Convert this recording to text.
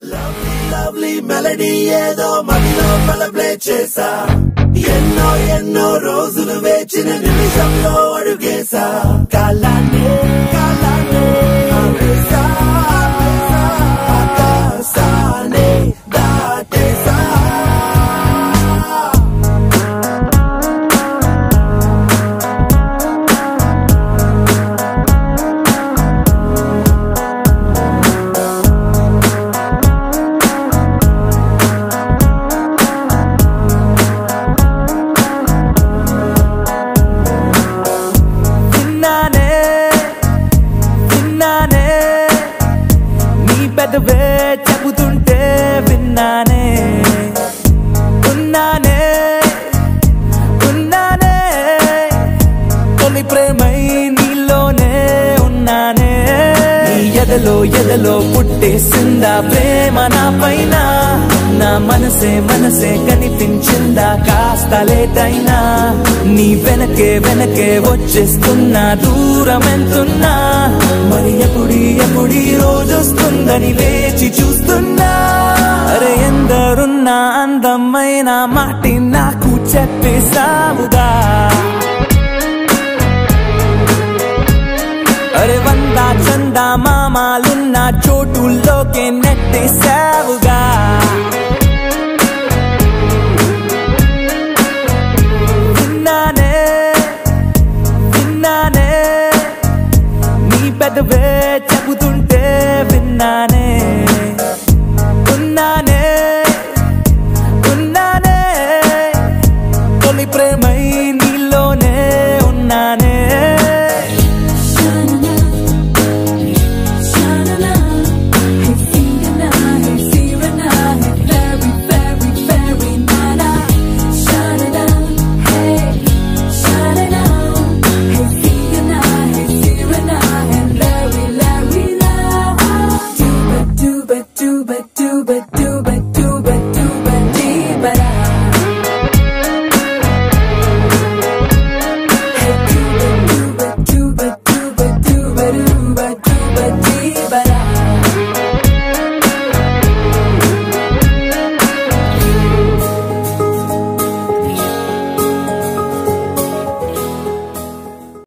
lovely lovely melody ఏదో మదిలో play చేసా ఎన్నో ఎన్నో రోజులు వేచిన నిమిషంలో అడుగేసా కాలాన్ని కాలాన్ని ఆపేసా, ఆపేసా, ఆకాశాన్ని దాటేసా విన్నానే విన్నానే నీ పెదవే చెబుతుంటే విన్నానే ఉన్నానే ఉన్నానే తొలి ప్రేమై నీలోనే ఉన్నానే నీ ఎదలో ఎదలో పుట్టేసిందా ప్రేమ నా పైన నా మనసే మనసే కనిపించిందా కాస్త లేటైనా నీ వెనకే వెనకే వచ్చేస్తున్నా దూరం ఎంతున్నా మరి ఎప్పుడి ఎప్పుడి రోజొస్తుందని వేచి చూస్తున్నా అరే ఎందరున్నా అందమైన మాటి నాకు చెప్పేసావుగా అరే వంద చందా మామాలున్న చోటుల్లోకే నెట్టేసావుగా